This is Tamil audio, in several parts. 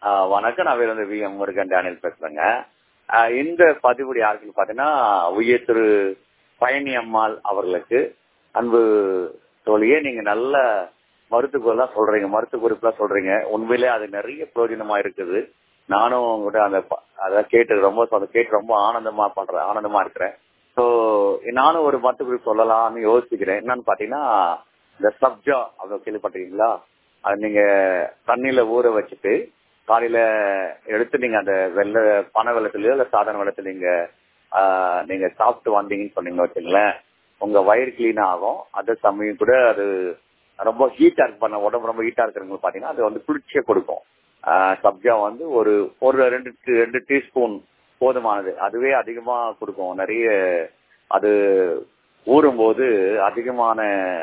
ஆஹ் வணக்கம் நான் வந்து வி எம் முருகன் டேனியல் பேசுறேங்க ஆஹ் இந்த பதிவுடைய யாருக்குன்னு பாத்தீங்கன்னா உயர் திரு பயணி அம்மாள் அவர்களுக்கு அன்பு தோழியே நீங்க நல்ல மருத்துவம் சொல்றீங்க மருத்துவ குறிப்புலாம் சொல்றீங்க உண்மையிலே அது நிறைய பிரயோஜனமா இருக்குது நானும் உங்ககிட்ட அந்த ப- அதை கேட்டு ரொம்ப அதை கேட்டு ரொம்ப ஆனந்தமா பண்றேன் ஆனந்தமா இருக்கிறேன் ஸோ நானும் ஒரு மருத்துவ குறிப்பு சொல்லலாம்னு யோசிக்கிறேன் என்னன்னு பாத்தீங்கன்னா இந்த சப்ஜா அதை கேள்விப்பட்டிருக்கீங்களா அது நீங்க தண்ணியில ஊற வச்சுட்டு காலையில எடுத்து நீங்க அந்த வெள்ளை பனை வெள்ளத்துலயோ இல்ல சாதாரண வெள்ளத்துல நீங்க ஆஹ், நீங்க சாப்பிட்டு வந்தீங்கன்னு சொன்னீங்க வச்சுங்களேன் உங்க வயிறு கிளீன் ஆகும் அதே சமயம் கூட அது ரொம்ப ஹீட்டா இருக்கு பண்ண உடம்பு ரொம்ப ஹீட்டா இருக்கிறவங்க பாத்தீங்கன்னா அது வந்து குளிர்ச்சியை கொடுக்கும் ஆஹ், சப்ஜா வந்து ஒரு ஒரு ரெண்டு டி- ரெண்டு டீஸ்பூன் போதுமானது அதுவே அதிகமா கொடுக்கும் நிறைய அது ஊறும் போது அதிகமான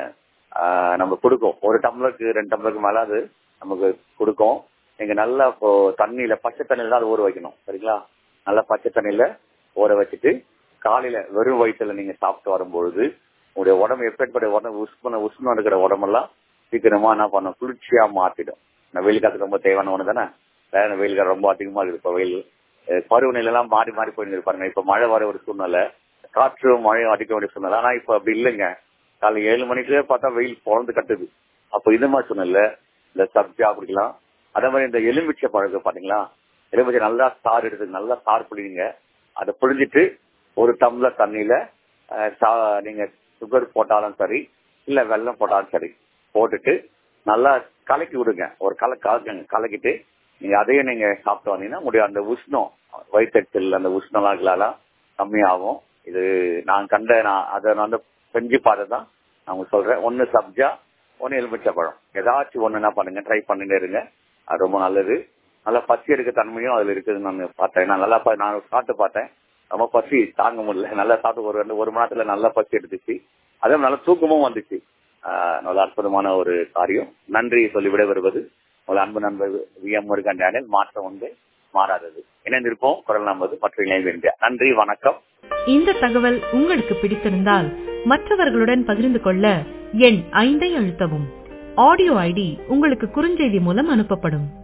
ஆஹ், நம்ம கொடுக்கும் ஒரு டம்ளருக்கு ரெண்டு டம்ளருக்கு மேல அது நமக்கு கொடுக்கும் நீங்க நல்லா இப்போ தண்ணியில பச்சை தண்ணியில தான் அது ஊற வைக்கணும் சரிங்களா நல்லா பச்சை தண்ணியில ஊற வச்சுட்டு காலையில வெறும் வயிற்றுல நீங்க சாப்பிட்டு வரும்பொழுது உங்களுடைய உடம்பு எப்பேற்பட்ட உடம்பு உஷ்ண உஷ்ணம் இருக்கிற உடம்பெல்லாம் சீக்கிரமா என்ன பண்ணும் குளிர்ச்சியா மாத்திடும் இந்த வெயில் காலத்துக்கு ரொம்ப தேவையான ஒண்ணு தானே வேற வெயில் காலம் ரொம்ப அதிகமா இருக்குது இப்போ வெயில் அஹ் பருவநிலை எல்லாம் மாறி மாறி போயிட்டு பாருங்க இப்ப மழை வர ஒரு சூழ்நிலை காற்று மழையும் அடிக்க வேண்டிய சூழ்நிலை ஆனா இப்ப அப்படி இல்லைங்க காலை ஏழு மணிக்கே பார்த்தா வெயில் பொழந்து கட்டுது அப்போ இது மாதிரி சூழ்நிலை இந்த சப்ஜா குடிக்கலாம் அதே மாதிரி இந்த எலுமிச்சை பழக்கம் பாத்தீங்களா எலுமிச்சை நல்லா சாறு எடுத்து நல்லா சாறு புளிங்க அதை புழிஞ்சிட்டு ஒரு டம்ளர் தண்ணியில அஹ், சா- நீங்க சுகர் போட்டாலும் சரி இல்ல வெல்லம் போட்டாலும் சரி போட்டுட்டு நல்லா கலக்கி விடுங்க ஒரு கல கலக்குங்க கலக்கிட்டு நீங்க அதையும் நீங்க சாப்பிட்டு வந்தீங்கன்னா முடியும் அந்த உஷ்ணம் வயிற்றுச்சல் அந்த உஷ்ணலாம் கம்மியாகும் இது நான் கண்ட நான் அதை நான் வந்து செஞ்சு பார்த்ததான் நான் உங்களுக்கு சொல்றேன் ஒன்னு சப்ஜா ஒன்னு எலுமிச்சை பழம் ஏதாச்சும் ஒண்ணு என்ன பண்ணுங்க ட்ரை பண்ணிட்டே இருங்க அது ரொம்ப நல்லது நல்லா பசி எடுக்க தன்மையும் அதுல இருக்குதுன்னு நான் பார்த்தேன் நான் நல்லா பா- நான் சாப்பிட்டு பார்த்தேன் ரொம்ப பசி தாங்க முடியல நல்லா சாப்பிட்டு ஒரு ரெண்டு ஒரு மணி நேரத்துல நல்லா பசி எடுத்துச்சு அதே மாதிரி நல்லா தூக்கமும் வந்துச்சு ஆஹ் நல்ல அற்புதமான ஒரு காரியம் நன்றி சொல்லி விட வருவது உங்கள் அன்பு நண்பர் வி எம் முருகன் டேனியல் மாற்றம் வந்து மாறாதது இணைந்திருப்போம் குரல் நம்பது மற்ற இணைந்திருந்தேன் நன்றி வணக்கம் இந்த தகவல் உங்களுக்கு பிடித்திருந்தால் மற்றவர்களுடன் பகிர்ந்து கொள்ள எண் ஐந்தை அழுத்தவும் ஆடியோ ஐடி உங்களுக்கு குறுஞ்செய்தி மூலம் அனுப்பப்படும்